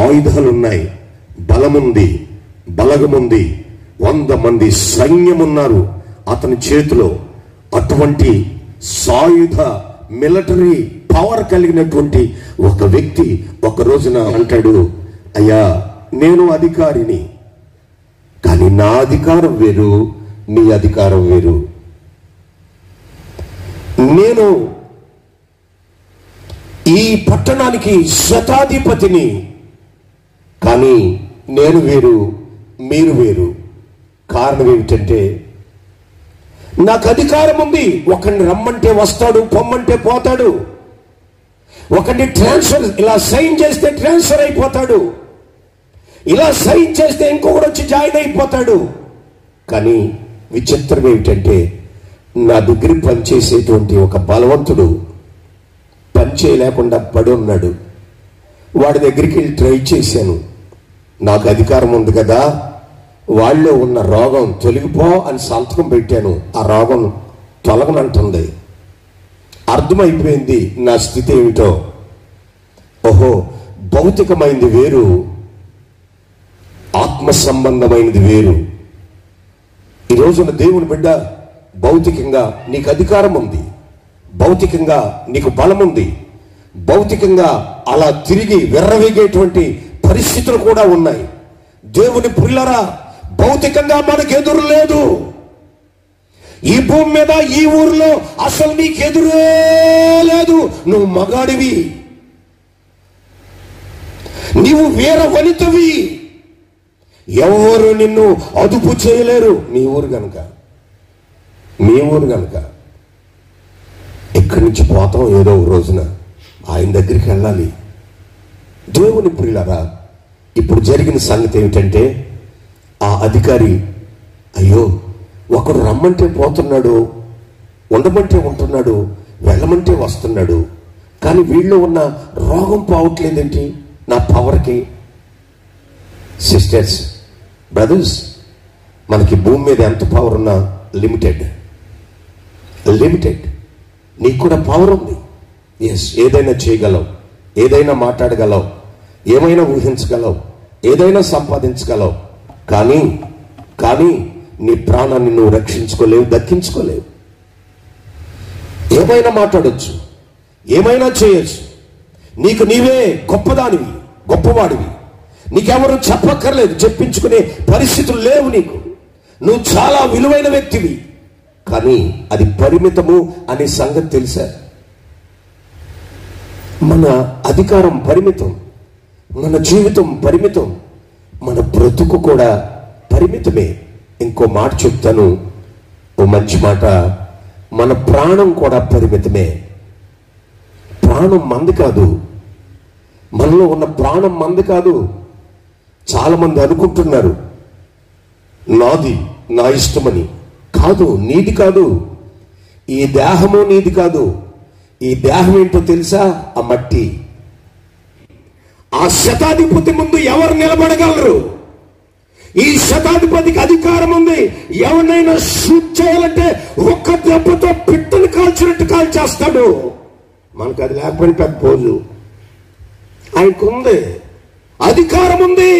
ఆయుధాలు ఉన్నాయి బలముంది బలగముంది వంద మంది సైన్యమున్నారు అతని చేతిలో అటువంటి సాయుధ మిలిటరీ పవర్ కలిగినటువంటి ఒక వ్యక్తి ఒక రోజున అంటాడు అయ్యా నేను అధికారిని కానీ నా అధికారం వేరు నీ అధికారం వేరు నేను ఈ పట్టణానికి శతాధిపతిని కానీ నేను వేరు మీరు వేరు కారణం ఏమిటంటే నాకు అధికారం ఉంది ఒకరిని రమ్మంటే వస్తాడు పొమ్మంటే పోతాడు ఒకరిని ట్రాన్స్ఫర్ ఇలా సైన్ చేస్తే ట్రాన్స్ఫర్ అయిపోతాడు ఇలా సైన్ చేస్తే ఇంకొకడు వచ్చి జాయిన్ అయిపోతాడు కానీ విచిత్రం ఏమిటంటే నా దగ్గర పనిచేసేటువంటి ఒక బలవంతుడు పని చేయలేకుండా పడి ఉన్నాడు వాడి దగ్గరికి వెళ్ళి ట్రై చేశాను నాకు అధికారం ఉంది కదా వాళ్ళలో ఉన్న రోగం తొలగిపో అని సంతకం పెట్టాను ఆ రోగం తొలగనంటుంది అర్థమైపోయింది నా స్థితి ఏమిటో ఓహో భౌతికమైనది వేరు ఆత్మ సంబంధమైనది వేరు ఈ రోజున దేవుని బిడ్డ భౌతికంగా నీకు అధికారం ఉంది భౌతికంగా నీకు బలం ఉంది భౌతికంగా అలా తిరిగి వెర్రవేగేటువంటి పరిస్థితులు కూడా ఉన్నాయి దేవుని పుల్లరా భౌతికంగా మనకు ఎదురు లేదు ఈ భూమి మీద ఈ ఊరిలో అసలు నీకు ఎదురే లేదు నువ్వు మగాడివి నీవు వీర వనితవి ఎవరు నిన్ను అదుపు చేయలేరు మీ ఊరు గనుక మీ ఊరు గనుక ఇక్కడి నుంచి పోతాం ఏదో ఒక రోజున ఆయన దగ్గరికి వెళ్ళాలి దేవుని ప్రియులరా ఇప్పుడు జరిగిన సంగతి ఏమిటంటే ఆ అధికారి అయ్యో ఒకడు రమ్మంటే పోతున్నాడు ఉండమంటే ఉంటున్నాడు వెళ్ళమంటే వస్తున్నాడు కానీ వీళ్ళు ఉన్న రోగం పోవట్లేదేంటి నా పవర్కి సిస్టర్స్ బ్రదర్స్ మనకి భూమి మీద ఎంత పవర్ ఉన్నా లిమిటెడ్ లిమిటెడ్ నీకు కూడా పవర్ ఉంది ఎస్ ఏదైనా చేయగలవు ఏదైనా మాట్లాడగలవు ఏమైనా ఊహించగలవు ఏదైనా సంపాదించగలవు కానీ కానీ నీ ప్రాణాన్ని నువ్వు రక్షించుకోలేవు దక్కించుకోలేవు ఏమైనా మాట్లాడొచ్చు ఏమైనా చేయొచ్చు నీకు నీవే గొప్పదానివి గొప్పవాడివి నీకెవరు చెప్పక్కర్లేదు చెప్పించుకునే పరిస్థితులు లేవు నీకు నువ్వు చాలా విలువైన వ్యక్తివి కానీ అది పరిమితము అనే సంగతి తెలుసా మన అధికారం పరిమితం మన జీవితం పరిమితం మన బ్రతుకు కూడా పరిమితమే ఇంకో మాట చెప్తాను ఓ మంచి మాట మన ప్రాణం కూడా పరిమితమే ప్రాణం మంది కాదు మనలో ఉన్న ప్రాణం మంది కాదు చాలా మంది అనుకుంటున్నారు నాది నా ఇష్టమని కాదు నీది కాదు ఈ దేహము నీది కాదు ఈ దేహం ఏంటో తెలుసా ఆ మట్టి ఆ శతాధిపతి ముందు ఎవరు నిలబడగలరు ఈ శతాధిపతికి అధికారం ఉంది ఎవరినైనా షూట్ చేయాలంటే ఒక్క దెబ్బతో పిట్టను కాల్చినట్టు కాల్చేస్తాడు మనకు అది లేకపోయిన పెద్ద పోజు ఆయనకుంది అధికారం ఉంది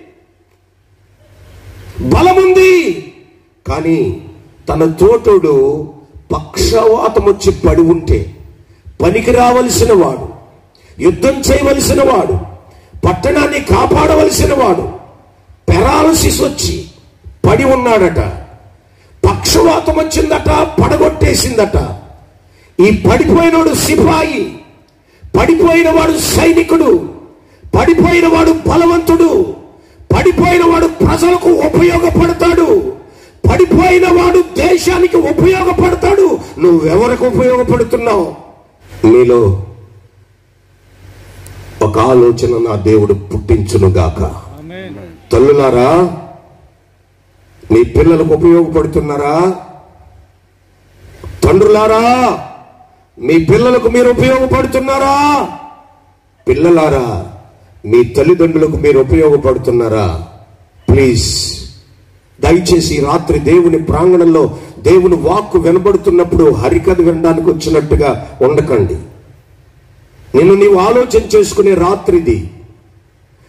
బలం ఉంది కానీ తన తోటోడు పక్షవాతం వచ్చి పడి ఉంటే పనికి రావలసిన వాడు యుద్ధం చేయవలసిన వాడు పట్టణాన్ని కాపాడవలసిన వాడు పెరాలసిస్ వచ్చి పడి ఉన్నాడట పక్షవాతం వచ్చిందట పడగొట్టేసిందట ఈ పడిపోయినోడు సిపాయి పడిపోయిన వాడు సైనికుడు పడిపోయిన వాడు బలవంతుడు పడిపోయిన వాడు ప్రజలకు ఉపయోగపడతాడు పడిపోయిన వాడు దేశానికి ఉపయోగపడతాడు నువ్వెవరికి ఉపయోగపడుతున్నావు నీలో ఒక ఆలోచన నా దేవుడు పుట్టించునుగాక తల్లులారా మీ పిల్లలకు ఉపయోగపడుతున్నారా తండ్రులారా మీ పిల్లలకు మీరు ఉపయోగపడుతున్నారా పిల్లలారా మీ తల్లిదండ్రులకు మీరు ఉపయోగపడుతున్నారా ప్లీజ్ దయచేసి ఈ రాత్రి దేవుని ప్రాంగణంలో దేవుని వాక్కు వినబడుతున్నప్పుడు హరికథ వినడానికి వచ్చినట్టుగా ఉండకండి నిన్ను నీవు ఆలోచన చేసుకునే రాత్రిది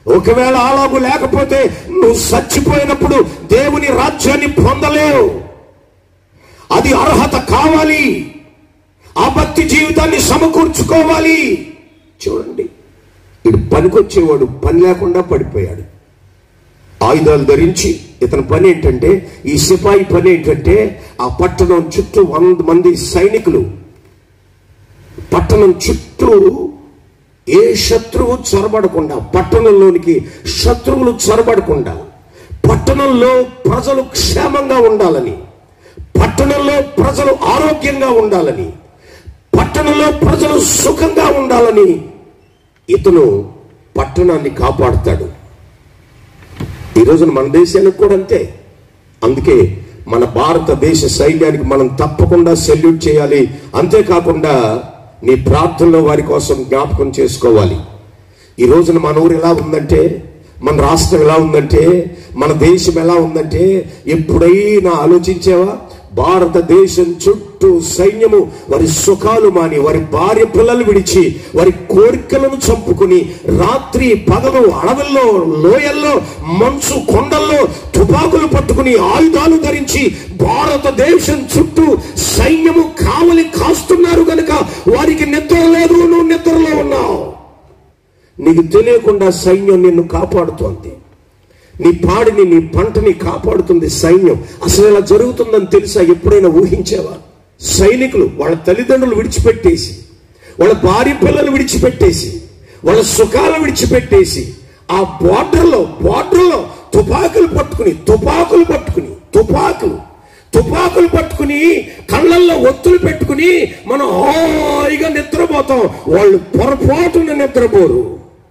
ఒకవేళ అలాగు లేకపోతే నువ్వు చచ్చిపోయినప్పుడు దేవుని రాజ్యాన్ని పొందలేవు అది అర్హత కావాలి ఆ భక్తి జీవితాన్ని సమకూర్చుకోవాలి చూడండి ఇది పనికొచ్చేవాడు పని లేకుండా పడిపోయాడు ఆయుధాలు ధరించి ఇతని పని ఏంటంటే ఈ సిపాయి పని ఏంటంటే ఆ పట్టణం చుట్టూ వంద మంది సైనికులు పట్టణం చుట్టూ ఏ శత్రువు చొరబడకుండా పట్టణంలోనికి శత్రువులు చొరబడకుండా పట్టణంలో ప్రజలు క్షేమంగా ఉండాలని పట్టణంలో ప్రజలు ఆరోగ్యంగా ఉండాలని పట్టణంలో ప్రజలు సుఖంగా ఉండాలని ఇతను పట్టణాన్ని కాపాడుతాడు ఈ రోజున మన దేశానికి కూడా అంతే అందుకే మన భారతదేశ సైన్యానికి మనం తప్పకుండా సెల్యూట్ చేయాలి అంతేకాకుండా నీ ప్రార్థనలో వారి కోసం జ్ఞాపకం చేసుకోవాలి ఈ రోజున మన ఊరు ఎలా ఉందంటే మన రాష్ట్రం ఎలా ఉందంటే మన దేశం ఎలా ఉందంటే ఎప్పుడైనా ఆలోచించావా భారతదేశం చుట్టూ సైన్యము వారి సుఖాలు మాని వారి భార్య పిల్లలు విడిచి వారి కోరికలను చంపుకుని రాత్రి పగలు అడవుల్లో లోయల్లో మంచు కొండల్లో తుపాకులు పట్టుకుని ఆయుధాలు ధరించి భారతదేశం చుట్టూ సైన్యము కావలి కాస్తున్నారు గనుక వారికి నిద్ర లేదు నువ్వు నిద్రలో ఉన్నావు నీకు తెలియకుండా సైన్యం నిన్ను కాపాడుతోంది నీ పాడిని నీ పంటని కాపాడుతుంది సైన్యం అసలు ఇలా జరుగుతుందని తెలుసా ఎప్పుడైనా ఊహించావా సైనికులు వాళ్ళ తల్లిదండ్రులు విడిచిపెట్టేసి వాళ్ళ భార్య పిల్లలు విడిచిపెట్టేసి వాళ్ళ సుఖాలు విడిచిపెట్టేసి ఆ బార్డర్లో బార్డర్లో తుపాకులు పట్టుకుని తుపాకులు పట్టుకుని తుపాకులు తుపాకులు పట్టుకుని కళ్ళల్లో ఒత్తులు పెట్టుకుని మనం హాయిగా నిద్రపోతాం వాళ్ళు పొరపాటున నిద్రపోరు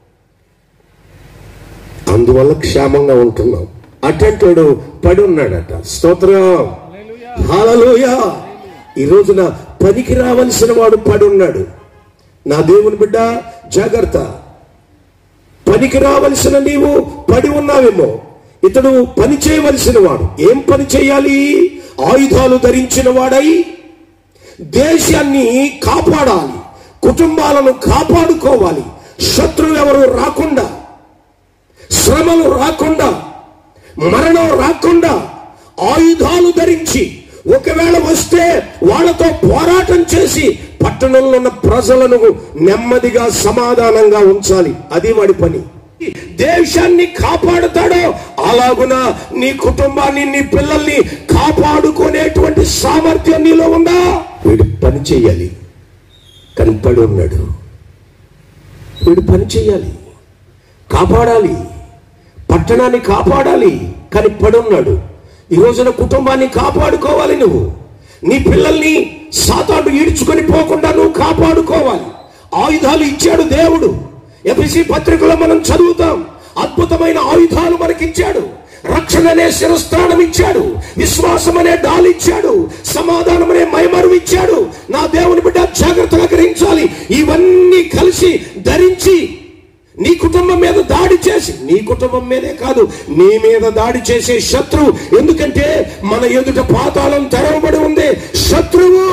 అందువల్ల క్షేమంగా ఉంటున్నాం అటెంటుడు పడి ఉన్నాడట స్తోత్రం హాలలోయ ఈ రోజున పనికి రావలసిన వాడు పడి ఉన్నాడు నా దేవుని బిడ్డ జాగ్రత్త పనికి రావలసిన నీవు పడి ఉన్నావేమో ఇతడు పని చేయవలసిన వాడు ఏం పని చేయాలి ఆయుధాలు ధరించిన వాడై దేశాన్ని కాపాడాలి కుటుంబాలను కాపాడుకోవాలి శత్రువు ఎవరు రాకుండా శ్రమలు రాకుండా మరణం రాకుండా ఆయుధాలు ధరించి ఒకవేళ వస్తే వాళ్ళతో పోరాటం చేసి పట్టణంలో ఉన్న ప్రజలను నెమ్మదిగా సమాధానంగా ఉంచాలి అది వాడి పని దేశాన్ని కాపాడుతాడో అలాగున నీ కుటుంబాన్ని నీ పిల్లల్ని కాపాడుకునేటువంటి సామర్థ్యం నీలో ఉందా వీడు పని చేయాలి కనపడి ఉన్నాడు వీడు పని చేయాలి కాపాడాలి పట్టణాన్ని కాపాడాలి కానీ పడున్నాడు ఈ రోజున కుటుంబాన్ని కాపాడుకోవాలి నువ్వు నీ పిల్లల్ని సాతాడు ఈడ్చుకొని పోకుండా నువ్వు కాపాడుకోవాలి ఆయుధాలు ఇచ్చాడు దేవుడు ఎపిసి పత్రికలో మనం చదువుతాం అద్భుతమైన ఆయుధాలు మనకిచ్చాడు రక్షణ అనే శిరస్థానం ఇచ్చాడు విశ్వాసం అనే డాలు ఇచ్చాడు సమాధానం అనే మైమరు ఇచ్చాడు నా దేవుని బిడ్డ జాగ్రత్తగా గ్రహించాలి ఇవన్నీ కలిసి ధరించి నీ కుటుంబం మీద దాడి చేసి నీ కుటుంబం మీదే కాదు నీ మీద దాడి చేసే శత్రువు ఎందుకంటే మన ఎదుట పాతాళం తెరవబడి ఉంది శత్రువు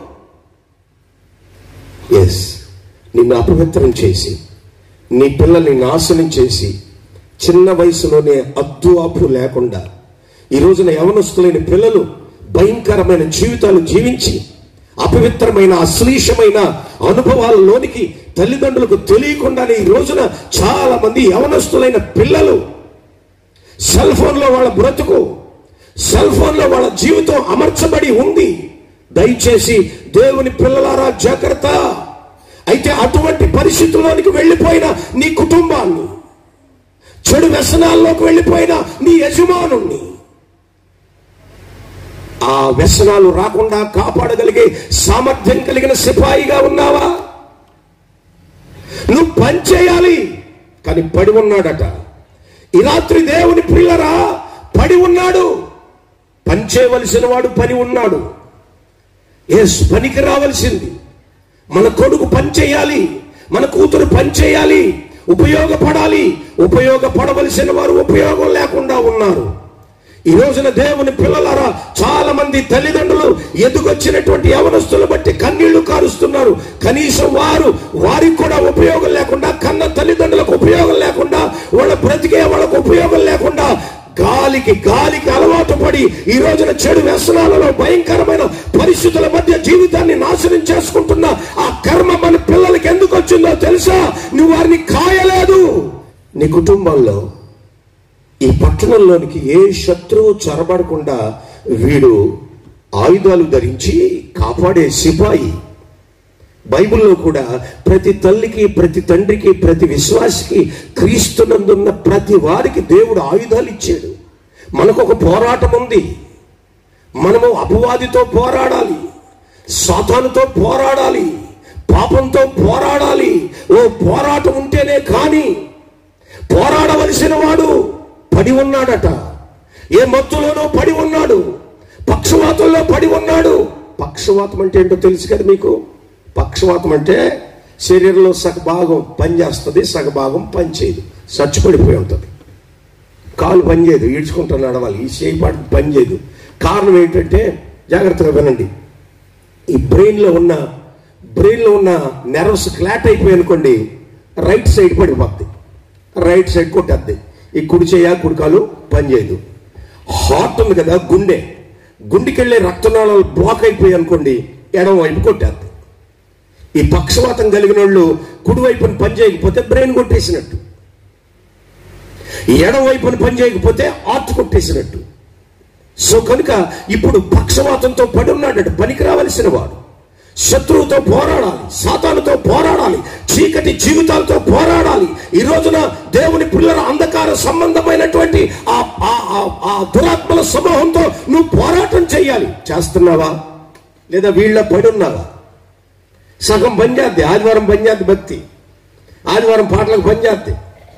ఎస్ నిన్ను అపవిత్రం చేసి నీ పిల్లల్ని నాశనం చేసి చిన్న వయసులోనే అద్దు అప్పు లేకుండా ఈ రోజున యవనస్తులైన పిల్లలు భయంకరమైన జీవితాలు జీవించి అపవిత్రమైన అశ్లీషమైన అనుభవాలలోనికి తల్లిదండ్రులకు తెలియకుండానే ఈ రోజున చాలా మంది యవనస్తులైన పిల్లలు సెల్ ఫోన్లో వాళ్ళ బ్రతుకు సెల్ ఫోన్లో వాళ్ళ జీవితం అమర్చబడి ఉంది దయచేసి దేవుని పిల్లలారా జాగ్రత్త అయితే అటువంటి పరిస్థితుల్లోనికి వెళ్ళిపోయిన నీ కుటుంబాన్ని చెడు వ్యసనాల్లోకి వెళ్ళిపోయిన నీ యజమానుణ్ణి ఆ వ్యసనాలు రాకుండా కాపాడగలిగే సామర్థ్యం కలిగిన సిపాయిగా ఉన్నావా నువ్వు పని చేయాలి కానీ పడి ఉన్నాడట ఈ రాత్రి దేవుని పిల్లరా పడి ఉన్నాడు పని చేయవలసిన వాడు పని ఉన్నాడు ఎస్ పనికి రావలసింది మన కొడుకు పని చేయాలి మన కూతురు పని చేయాలి ఉపయోగపడాలి ఉపయోగపడవలసిన వారు ఉపయోగం లేకుండా ఉన్నారు ఈ రోజున దేవుని పిల్లలారా చాలా మంది తల్లిదండ్రులు ఎదుగొచ్చినటువంటి యవనస్తులు బట్టి కన్నీళ్లు కారుస్తున్నారు కనీసం వారు వారికి కూడా ఉపయోగం లేకుండా కన్న తల్లిదండ్రులకు ఉపయోగం లేకుండా వాళ్ళ బ్రతికే వాళ్ళకు ఉపయోగం లేకుండా గాలికి గాలికి అలవాటు పడి ఈ రోజున చెడు వ్యసనాలలో భయంకరమైన పరిస్థితుల మధ్య జీవితాన్ని నాశనం చేసుకుంటున్న ఆ కర్మ మన పిల్లలకి ఎందుకు వచ్చిందో తెలుసా నువ్వు వారిని కాయలేదు నీ కుటుంబంలో ఈ పట్టణంలోనికి ఏ శత్రువు చొరబడకుండా వీడు ఆయుధాలు ధరించి కాపాడే సిపాయి బైబిల్లో కూడా ప్రతి తల్లికి ప్రతి తండ్రికి ప్రతి విశ్వాసికి క్రీస్తునందున్న ప్రతి వారికి దేవుడు ఆయుధాలు ఇచ్చాడు మనకు ఒక పోరాటం ఉంది మనము అపవాదితో పోరాడాలి సాతానుతో పోరాడాలి పాపంతో పోరాడాలి ఓ పోరాటం ఉంటేనే కానీ పోరాడవలసిన వాడు పడి ఉన్నాడట ఏ మత్తులోనో పడి ఉన్నాడు పక్షవాతంలో పడి ఉన్నాడు పక్షవాతం అంటే ఏంటో తెలుసు కదా మీకు పక్షవాతం అంటే శరీరంలో సగ భాగం పనిచేస్తుంది సగ భాగం పనిచేయదు చచ్చిపడిపోయి ఉంటుంది కాలు పనిచేయదు ఈడ్చుకుంటూ నడవాలి ఈ చేయిపాటు పనిచేయదు కారణం ఏంటంటే జాగ్రత్తగా వినండి ఈ బ్రెయిన్లో ఉన్న బ్రెయిన్లో ఉన్న నెర్వ్స్ క్లాట్ అయిపోయి అనుకోండి రైట్ సైడ్ పడిపోద్ది రైట్ సైడ్ కొట్టద్ది ఈ కుడి చేయ కుడికాలు పనిచేయదు హార్ట్ ఉంది కదా గుండె గుండెకెళ్ళే రక్తనాళాలు బ్లాక్ అయిపోయి అనుకోండి ఎడమ వైపు కొట్టేద్ది ఈ పక్షవాతం కలిగిన వాళ్ళు కుడివైపున పని చేయకపోతే బ్రెయిన్ కొట్టేసినట్టు ఎడమ వైపున పని చేయకపోతే ఆర్ట్ కొట్టేసినట్టు సో కనుక ఇప్పుడు పక్షవాతంతో పడి ఉన్నాడట పనికి రావలసిన వాడు శత్రువుతో పోరాడాలి సాతానుతో పోరాడాలి చీకటి జీవితాలతో పోరాడాలి ఈ రోజున దేవుని పిల్లల అంధకార సంబంధమైనటువంటి ఆ ఆ- ఆ- ఆ దురాత్మల సమూహంతో నువ్వు పోరాటం చేయాలి చేస్తున్నావా లేదా వీళ్ళ పడి ఉన్నావా సగం పనిచేద్ది ఆదివారం పనిచేద్ది భక్తి ఆదివారం పాటలకు పనిచేద్ది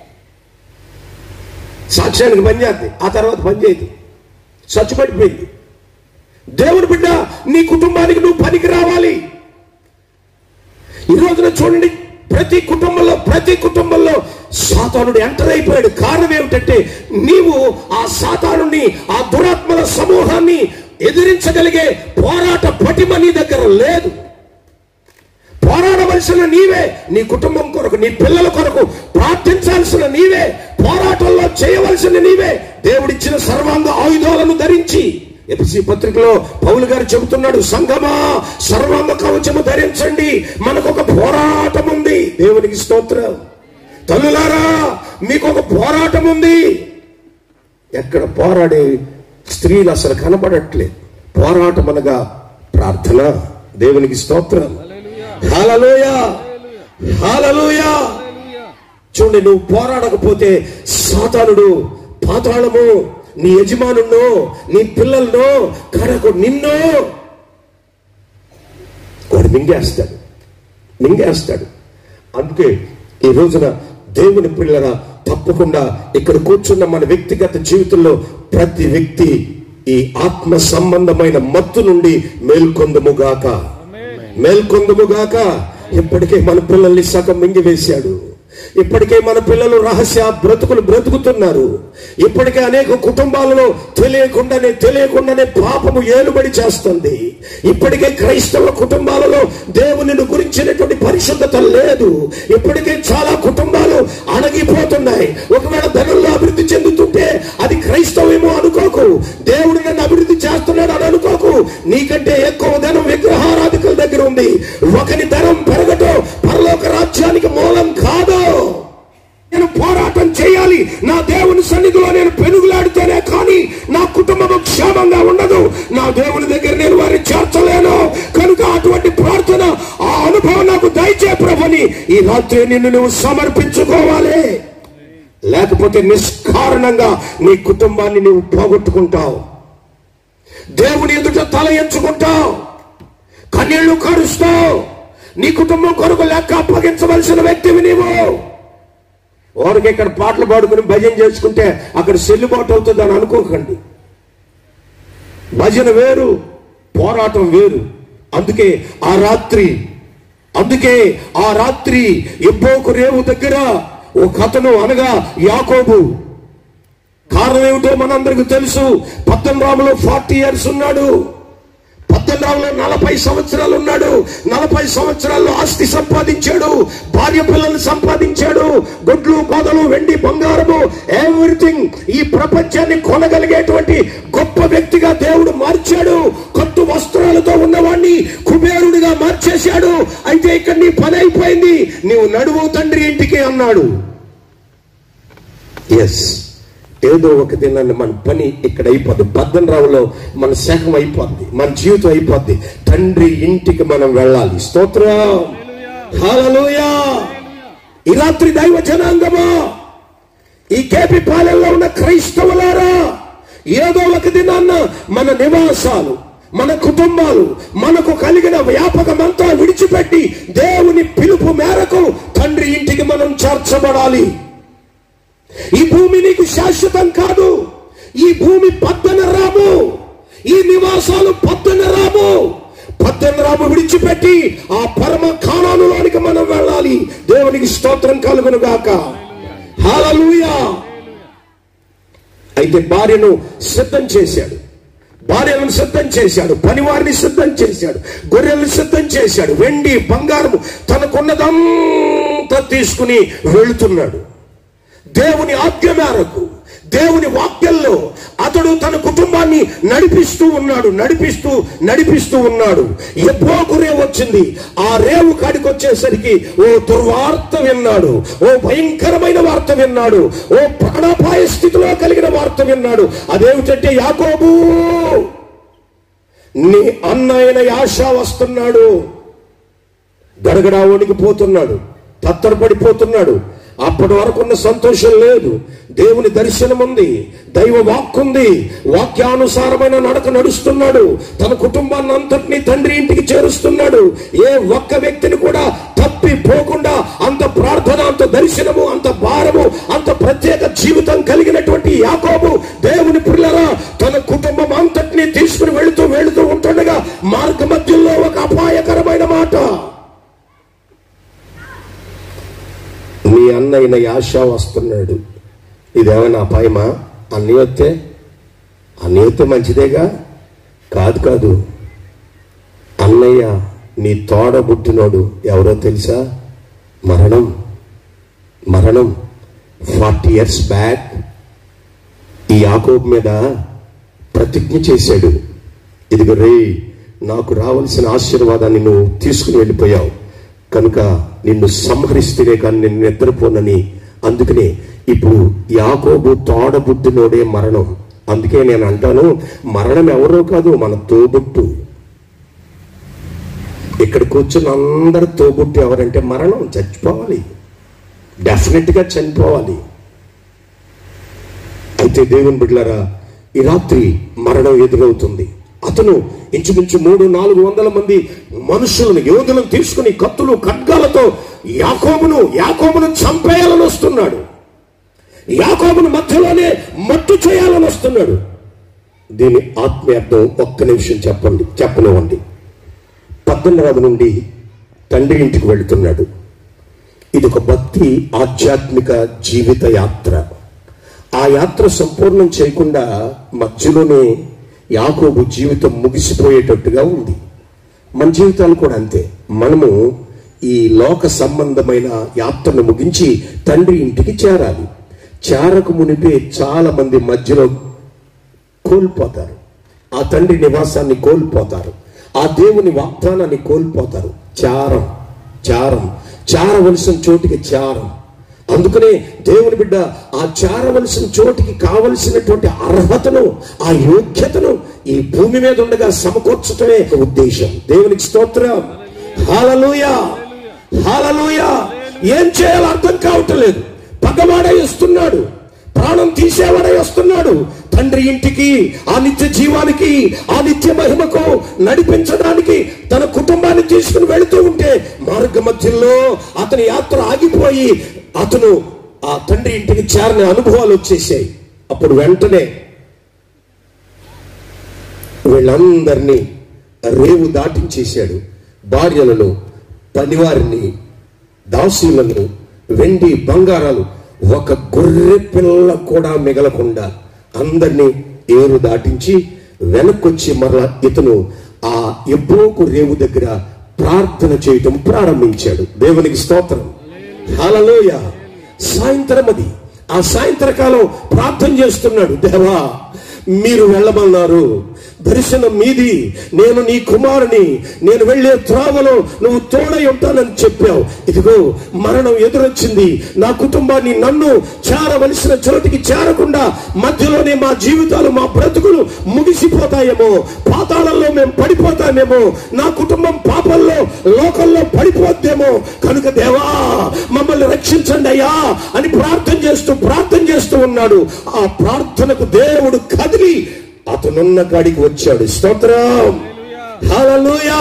సాక్ష్యానికి పనిచేద్ది ఆ తర్వాత పనిచేయదు చచ్చిపడిపోయింది దేవుని బిడ్డ నీ కుటుంబానికి నువ్వు పనికి రావాలి ఈ రోజున చూడండి ప్రతి కుటుంబంలో ప్రతి కుటుంబంలో సాతానుడు ఎంటర్ అయిపోయాడు కారణం ఏమిటంటే నీవు ఆ సాతానుని ఆ దురాత్మల సమూహాన్ని ఎదిరించగలిగే పోరాట పటిమ నీ దగ్గర లేదు పోరాడవలసిన నీవే నీ కుటుంబం కొరకు నీ పిల్లల కొరకు ప్రార్థించాల్సిన నీవే పోరాటంలో చేయవలసిన నీవే దేవుడిచ్చిన సర్వాంగ ఆయుధాలను ధరించి ఎపిసి పత్రికలో పౌలు గారు చెబుతున్నాడు సంగమా సర్వాంగ కవచము ధరించండి మనకు ఒక పోరాటం ఉంది దేవునికి స్తోత్రం తల్లులారా మీకు ఒక పోరాటం ఉంది ఎక్కడ పోరాడే స్త్రీలు అసలు కనబడట్లేదు పోరాటం అనగా ప్రార్థన దేవునికి స్తోత్రం హల్లెలూయా హల్లెలూయా చూడండి నువ్వు పోరాడకపోతే సాతానుడు పాతాళము నీ యజమానున్నో నీ పిల్లలను కడకు నిన్నో వాడు మింగేస్తాడు మింగేస్తాడు అందుకే ఈ రోజున దేవుని పిల్లల తప్పకుండా ఇక్కడ కూర్చున్న మన వ్యక్తిగత జీవితంలో ప్రతి వ్యక్తి ఈ ఆత్మ సంబంధమైన మత్తు నుండి మేల్కొందముగాక మేల్కొందముగాక ఇప్పటికే మన పిల్లల్ని సగం మింగివేశాడు ఇప్పటికే మన పిల్లలు రహస్య బ్రతుకులు బ్రతుకుతున్నారు ఇప్పటికే అనేక కుటుంబాలలో తెలియకుండానే తెలియకుండానే పాపము ఏలుబడి చేస్తుంది ఇప్పటికే క్రైస్తవ కుటుంబాలలో దేవునిని గురించినటువంటి పరిశుద్ధత లేదు ఇప్పటికే చాలా కుటుంబాలు అణగిపోతున్నాయి ఒకవేళ ధనంలో అభివృద్ధి చెందుతుంటే అది క్రైస్తవేమో అనుకోకు దేవుడు నన్ను అభివృద్ధి చేస్తున్నాడు అని అనుకోకు నీకంటే ఎక్కువ ధనం విగ్రహారాధికుల దగ్గర ఉంది ఒకని ధనం పెరగటం పరలోక రాజ్యానికి మూలం కాదు నేను పోరాటం చేయాలి నా దేవుని సన్నిధిలో నేను పెనుగులాడితేనే కానీ నా కుటుంబం క్షేమంగా ఉండదు నా దేవుని దగ్గర నేను వారిని చేర్చలేను కనుక అటువంటి ప్రార్థన ఆ అనుభవం నాకు దయచే ప్రభుని ఈ రాత్రి నిన్ను నువ్వు సమర్పించుకోవాలి లేకపోతే నిష్కారణంగా నీ కుటుంబాన్ని నువ్వు పోగొట్టుకుంటావు దేవుని ఎదుట తల ఎంచుకుంటావు కన్నీళ్లు కరుస్తావు నీ కుటుంబం కొరకు లెక్క అప్పగించవలసిన వ్యక్తివి నీవు ఓరికి ఇక్కడ పాటలు పాడుకుని భజన చేసుకుంటే అక్కడ చెల్లుబాటు అవుతుంది అని అనుకోకండి భజన వేరు పోరాటం వేరు అందుకే ఆ రాత్రి అందుకే ఆ రాత్రి ఎబ్బోకు రేవు దగ్గర ఓ కథను అనగా యాకోబు కారణం ఏమిటో మనందరికి తెలుసు పద్దెనిమిదిలో ఫార్టీ ఇయర్స్ ఉన్నాడు పద్దెనిమిదిలో నలభై సంవత్సరాలు ఉన్నాడు నలభై సంవత్సరాల్లో ఆస్తి సంపాదించాడు భార్య పిల్లల్ని సంపాదించాడు గొడ్లు గోదలు వెండి బంగారము ఎవ్రీథింగ్ ఈ ప్రపంచాన్ని కొనగలిగేటువంటి గొప్ప వ్యక్తిగా దేవుడు మార్చాడు కొత్త వస్త్రాలతో ఉన్నవాణ్ణి కుబేరుడిగా మార్చేశాడు అయితే ఇక్కడ నీ పని అయిపోయింది నీవు నడువు తండ్రి ఇంటికి అన్నాడు ఎస్ ఏదో ఒక దినాన్ని మన పని ఇక్కడ అయిపోద్ది పద్దెన రావులో మన శకం అయిపోద్ది మన జీవితం అయిపోద్ది తండ్రి ఇంటికి మనం వెళ్ళాలి స్తోత్రం హల్లెలూయా ఈ రాత్రి దైవ జనాంగమా ఈ కేపి పాలెంలో ఉన్న క్రైస్తవులారా ఏదో ఒక దినాన్న మన నివాసాలు మన కుటుంబాలు మనకు కలిగిన వ్యాపకమంతా విడిచిపెట్టి దేవుని పిలుపు మేరకు తండ్రి ఇంటికి మనం చేర్చబడాలి ఈ భూమి నీకు శాశ్వతం కాదు ఈ భూమి పద్దన రాము ఈ నివాసాలు పద్దన రాము పద్దన రాము విడిచిపెట్టి ఆ పరమ కాలానులోనికి మనం వెళ్ళాలి దేవునికి స్తోత్రం కలుగును గాక హాలూయా అయితే భార్యను సిద్ధం చేశాడు భార్యలను సిద్ధం చేశాడు పనివారిని సిద్ధం చేశాడు గొర్రెలను సిద్ధం చేశాడు వెండి బంగారము తనకున్నదంతా తీసుకుని వెళుతున్నాడు దేవుని ఆజ్ఞ మేరకు దేవుని వాక్యంలో అతడు తన కుటుంబాన్ని నడిపిస్తూ ఉన్నాడు నడిపిస్తూ నడిపిస్తూ ఉన్నాడు ఎప్పుడో రేవు వచ్చింది ఆ రేవు కాడికి వచ్చేసరికి ఓ దుర్వార్త విన్నాడు ఓ భయంకరమైన వార్త విన్నాడు ఓ ప్రాణాపాయ స్థితిలో కలిగిన వార్త విన్నాడు అదేమిటంటే యాకోబు నీ అన్నయ్యన యాష వస్తున్నాడు గడగడా వణికిపోతున్నాడు తత్తరపడిపోతున్నాడు అప్పటి వరకు ఉన్న సంతోషం లేదు దేవుని దర్శనం ఉంది దైవ వాక్కుంది వాక్యానుసారమైన నడక నడుస్తున్నాడు తన కుటుంబాన్ని అంతటినీ తండ్రి ఇంటికి చేరుస్తున్నాడు ఏ ఒక్క వ్యక్తిని కూడా తప్పిపోకుండా అంత ప్రార్థన అంత దర్శనము అంత భారము అంత ప్రత్యేక జీవితం కలిగినటువంటి యాకోబు దేవుని పిల్లరా తన కుటుంబం అంతటినీ తీసుకుని వెళుతూ వెళుతూ ఉంటుండగా మార్గ మధ్యలో ఒక అపాయకరమైన మాట నీ అన్నయ్య యాష వస్తున్నాడు ఇదేమైనా అపాయమా అన్నీ వస్తే అన్నీ వస్తే మంచిదేగా కాదు కాదు అన్నయ్య నీ తోడ పుట్టినోడు ఎవరో తెలుసా మరణం మరణం ఫార్టీ ఇయర్స్ బ్యాక్ ఈ యాకోబ్ మీద ప్రతిజ్ఞ చేశాడు ఇదిగో రే నాకు రావాల్సిన ఆశీర్వాదాన్ని నువ్వు తీసుకుని వెళ్ళిపోయావు కనుక నిన్ను సంహరిస్తేనే కానీ నేను నిద్రపోనని అందుకనే ఇప్పుడు యాకోబు తోడబుట్టినోడే మరణం అందుకే నేను అంటాను మరణం ఎవరో కాదు మన తోబుట్టు ఇక్కడ కూర్చుని అందరు తోబుట్టు ఎవరంటే మరణం చచ్చిపోవాలి డెఫినెట్ గా చనిపోవాలి అయితే దేవుని బిడ్డలారా ఈ రాత్రి మరణం ఎదురవుతుంది అతను ఇంచుమించు మూడు నాలుగు వందల మంది మనుషులను యోధులను తీసుకుని కత్తులు ఖడ్గాలతో యాకోబును యాకోబును చంపేయాలని వస్తున్నాడు యాకోబును మధ్యలోనే మట్టు చేయాలని వస్తున్నాడు దీని ఆత్మీయార్థం ఒక్క నిమిషం చెప్పండి చెప్పనివ్వండి పద్దెనిమిది నుండి తండ్రి ఇంటికి వెళుతున్నాడు ఇది ఒక భక్తి ఆధ్యాత్మిక జీవిత యాత్ర ఆ యాత్ర సంపూర్ణం చేయకుండా మధ్యలోనే యాకోబు జీవితం ముగిసిపోయేటట్టుగా ఉంది మన జీవితాలు కూడా అంతే మనము ఈ లోక సంబంధమైన యాత్రను ముగించి తండ్రి ఇంటికి చేరాలి చేరకు మునిపే చాలా మంది మధ్యలో కోల్పోతారు ఆ తండ్రి నివాసాన్ని కోల్పోతారు ఆ దేవుని వాగ్దానాన్ని కోల్పోతారు చారం చారం చారవలసిన చోటికి చారం అందుకనే దేవుని బిడ్డ ఆ చారవలసిన చోటికి కావలసినటువంటి అర్హతను ఆ యోగ్యతను ఈ భూమి మీద ఉండగా సమకూర్చటమే ఉద్దేశం దేవునికి స్తోత్రం హాలలుయా హాలలుయా ఏం చేయాలో అర్థం కావటం లేదు పగవాడై వస్తున్నాడు ప్రాణం తీసేవాడై వస్తున్నాడు తండ్రి ఇంటికి ఆ నిత్య జీవానికి ఆ నిత్య మహిమకు నడిపించడానికి తన కుటుంబాన్ని తీసుకుని వెళుతూ ఉంటే మార్గ మధ్యలో అతని యాత్ర ఆగిపోయి అతను ఆ తండ్రి ఇంటికి చేరని అనుభవాలు వచ్చేసాయి అప్పుడు వెంటనే వీళ్ళందరినీ రేవు దాటించేశాడు భార్యలను పనివారిని దాసులను వెండి బంగారాలు ఒక గొర్రె పిల్ల కూడా మిగలకుండా అందరినీ ఏరు దాటించి వెనక్కొచ్చి మరలా ఇతను ఆ ఎబ్బోకు రేవు దగ్గర ప్రార్థన చేయటం ప్రారంభించాడు దేవునికి స్తోత్రం హల్లెలూయ సాయంత్రం అది ఆ సాయంత్రకాలం ప్రార్థన చేస్తున్నాడు దేవా మీరు వెళ్ళమన్నారు దర్శనం మీది నేను నీ కుమారుని నేను వెళ్ళే త్రావలో నువ్వు తోడై ఉంటానని చెప్పావు ఇదిగో మరణం ఎదురొచ్చింది నా కుటుంబాన్ని నన్ను చేరవలసిన చోటికి చేరకుండా మధ్యలోనే మా జీవితాలు మా బ్రతుకులు ముగిసిపోతాయేమో పాతాళంలో మేము పడిపోతామేమో నా కుటుంబం పాపంలో లోకంలో పడిపోద్దేమో కనుక దేవా మమ్మల్ని రక్షించండి అయ్యా అని ప్రార్థన చేస్తూ ప్రార్థన చేస్తూ ఉన్నాడు ఆ ప్రార్థనకు దేవుడు కదిలి అతనున్న కాడికి వచ్చాడు స్తోత్రం హల్లెలూయా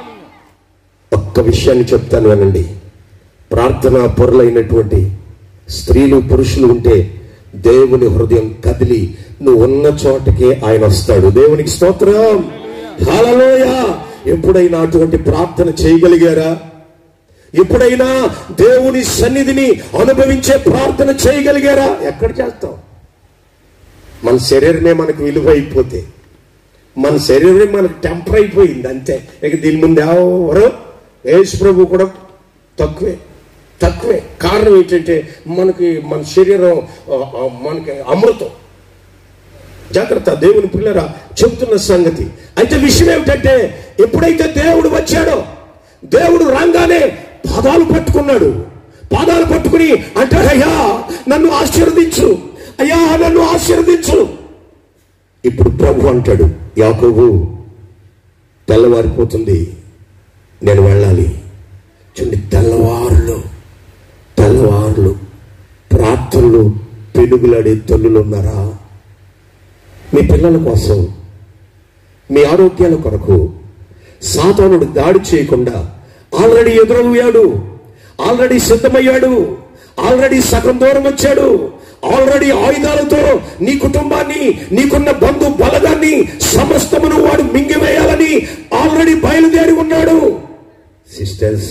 ఒక్క విషయాన్ని చెప్తాను వినండి ప్రార్థన పొరలైనటువంటి స్త్రీలు పురుషులు ఉంటే దేవుని హృదయం కదిలి నువ్వు ఉన్న చోటకే ఆయన వస్తాడు దేవునికి స్తోత్రం హల్లెలూయా ఎప్పుడైనా అటువంటి ప్రార్థన చేయగలిగారా ఎప్పుడైనా దేవుని సన్నిధిని అనుభవించే ప్రార్థన చేయగలిగారా ఎక్కడ చేస్తాం మన శరీరమే మనకు విలువ అయిపోతే మన శరీరమే మనకు టెంపర్ అయిపోయింది అంతే ఇక దీని ముందు ఎవరు యేసు ప్రభు కూడా తక్కువే తక్కువే కారణం ఏంటంటే మనకి మన శరీరం ఆ, ఆ, మనకి అమృతం జాగ్రత్త దేవుని పిల్లరా చెబుతున్న సంగతి అయితే విషయం ఏమిటంటే ఎప్పుడైతే దేవుడు వచ్చాడో దేవుడు రాగానే పాదాలు పట్టుకున్నాడు పాదాలు పట్టుకుని అంటాడు అయ్యా నన్ను ఆశీర్వదించు అయ్యా నన్ను ఆశీర్వదించు ఇప్పుడు ప్రభు అంటాడు యాకోబు తెల్లవారిపోతుంది నేను వెళ్ళాలి చూడండి తెల్లవారులు తెల్లవారులు ప్రార్థనలు పెనుగులాడే తల్లులు ఉన్నారా మీ పిల్లల కోసం మీ ఆరోగ్యాల కొరకు సాతానుడు దాడి చేయకుండా ఆల్రెడీ ఎదురయ్యాడు ఆల్రెడీ సిద్ధమయ్యాడు ఆల్రెడీ సగం దూరం వచ్చాడు ఆల్రెడీ ఆయుధాలతో నీ కుటుంబాన్ని నీకున్న బంధు బలగాన్ని సమస్తమును వాడు మింగివేయాలని ఆల్రెడీ బయలుదేరి ఉన్నాడు సిస్టర్స్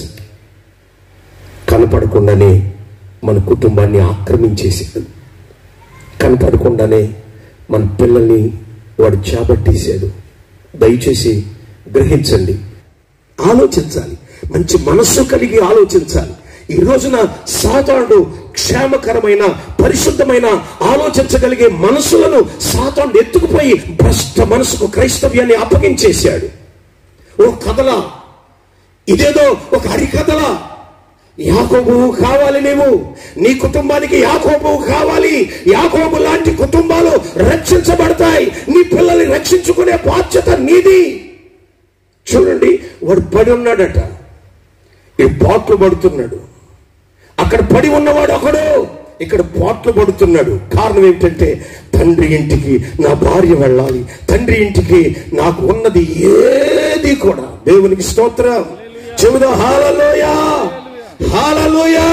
కనపడకుండానే మన కుటుంబాన్ని ఆక్రమించేసాడు కనపడకుండానే మన పిల్లల్ని వాడు చేపట్టేశాడు దయచేసి గ్రహించండి ఆలోచించాలి మంచి మనస్సు కలిగి ఆలోచించాలి ఈ రోజున సాతానుడు క్షేమకరమైన పరిశుద్ధమైన ఆలోచించగలిగే మనసులను సాతానుడు ఎత్తుకుపోయి భ్రష్ట మనసుకు క్రైస్తవ్యాన్ని అప్పగించేశాడు ఓ కథలా ఇదేదో ఒక హరికథలా యాకోబు కావాలి నీవు నీ కుటుంబానికి యాకోబు కావాలి యాకోబు లాంటి కుటుంబాలు రక్షించబడతాయి నీ పిల్లల్ని రక్షించుకునే బాధ్యత నీది చూడండి వాడు పడి ఉన్నాడట ఈ పాట్లు పడుతున్నాడు అక్కడ పడి ఉన్నవాడు ఒకడు ఇక్కడ పాట్లు పడుతున్నాడు కారణం ఏంటంటే తండ్రి ఇంటికి నా భార్య వెళ్ళాలి తండ్రి ఇంటికి నాకు ఉన్నది ఏది కూడా దేవునికి స్తోత్రం చెబుదా హాలలోయా హాలలోయా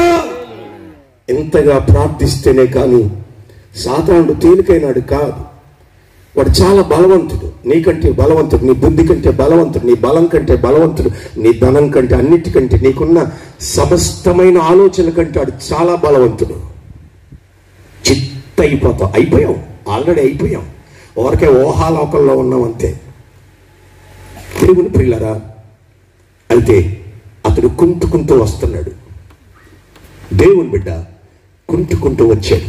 ఎంతగా ప్రార్థిస్తేనే కానీ సాతానుడు తేలికైనాడు కాదు వాడు చాలా బలవంతుడు నీకంటే బలవంతుడు నీ బుద్ధి కంటే బలవంతుడు నీ బలం కంటే బలవంతుడు నీ ధనం కంటే అన్నిటికంటే నీకున్న సమస్తమైన ఆలోచన కంటే వాడు చాలా బలవంతుడు చిత్త అయిపోతాం అయిపోయాం ఆల్రెడీ అయిపోయాం ఊరికే ఊహాలోకంలో ఉన్నాం అంతే దేవుని పిల్లరా అయితే అతడు కుంటుకుంటూ వస్తున్నాడు దేవుని బిడ్డ కుంటుకుంటూ వచ్చాడు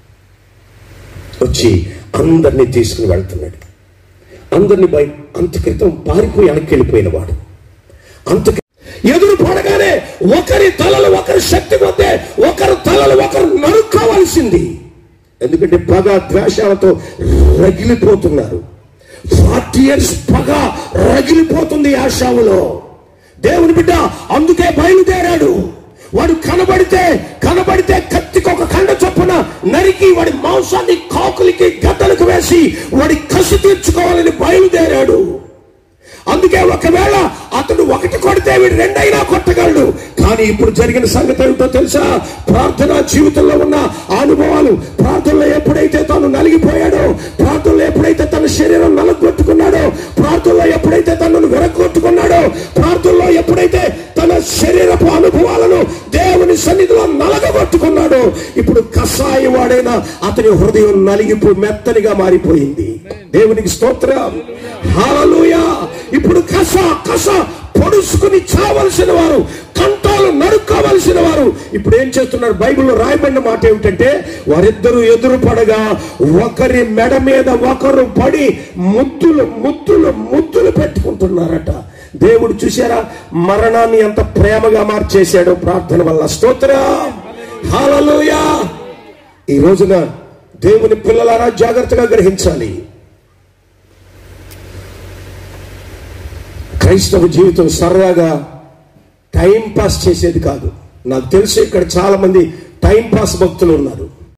వచ్చి అందరినీ తీసుకుని వెళ్తున్నాడు అందరినీ బయ అంత క్రితం పారిపోయి వెనక్కి వెళ్ళిపోయిన వాడు అంత ఎదురు పడగానే ఒకరి తలలు ఒకరి శక్తి కొద్దే ఒకరు తలలు ఒకరు నరుక్కోవాల్సింది ఎందుకంటే పగ ద్వేషాలతో రగిలిపోతున్నారు ఫార్టీ ఇయర్స్ పగ రగిలిపోతుంది ఆశావులో దేవుని బిడ్డ అందుకే బయలుదేరాడు వాడు కనబడితే కనబడితే కత్తికి ఒక కండ చొప్పున నరికి వాడి మాంసాన్ని కాకులకి గద్దలకు వేసి వాడి కసి తీర్చుకోవాలని బయలుదేరాడు అందుకే ఒకవేళ అతడు ఒకటి కొడితే వీడు రెండైనా కొట్టగలడు కానీ ఇప్పుడు జరిగిన సంగతి ఏమిటో తెలుసా ప్రార్థన జీవితంలో ఉన్న అనుభవాలు ప్రార్థనలో ఎప్పుడైతే తాను నలిగిపోయాడో ప్రార్థనలో ఎప్పుడైతే తన శరీరం నలగొట్టుకున్నాడో ప్రార్థనలో ఎప్పుడైతే తనను విరగొట్టుకున్నాడో ప్రార్థనలో ఎప్పుడైతే తన శరీరపు అనుభవాలను దేవుని సన్నిధిలో నలగగొట్టుకున్నాడో ఇప్పుడు కషాయ వాడైన అతని హృదయం నలిగిపోయి మెత్తనిగా మారిపోయింది దేవునికి స్తోత్రం హల్లెలూయా ఇప్పుడు కస కస పొడుచుకుని చావ చంపుకోవలసిన వారు కంఠాలు నరుక్కోవలసిన వారు ఇప్పుడు ఏం చేస్తున్నారు బైబిల్లో రాయబడిన మాట ఏమిటంటే వారిద్దరూ ఎదురు పడగా ఒకరి మెడ మీద ఒకరు పడి ముద్దులు ముద్దులు ముద్దులు పెట్టుకుంటున్నారట దేవుడు చూసారా మరణాన్ని ఎంత ప్రేమగా మార్చేశాడో ప్రార్థన వల్ల స్తోత్ర హాలలోయా ఈ రోజున దేవుని పిల్లలారా జాగ్రత్తగా గ్రహించాలి క్రైస్తవ జీవితం సరదాగా టైం పాస్ చేసేది కాదు నాకు తెలుసు ఇక్కడ చాలా మంది టైం పాస్ భక్తులు ఉన్నారు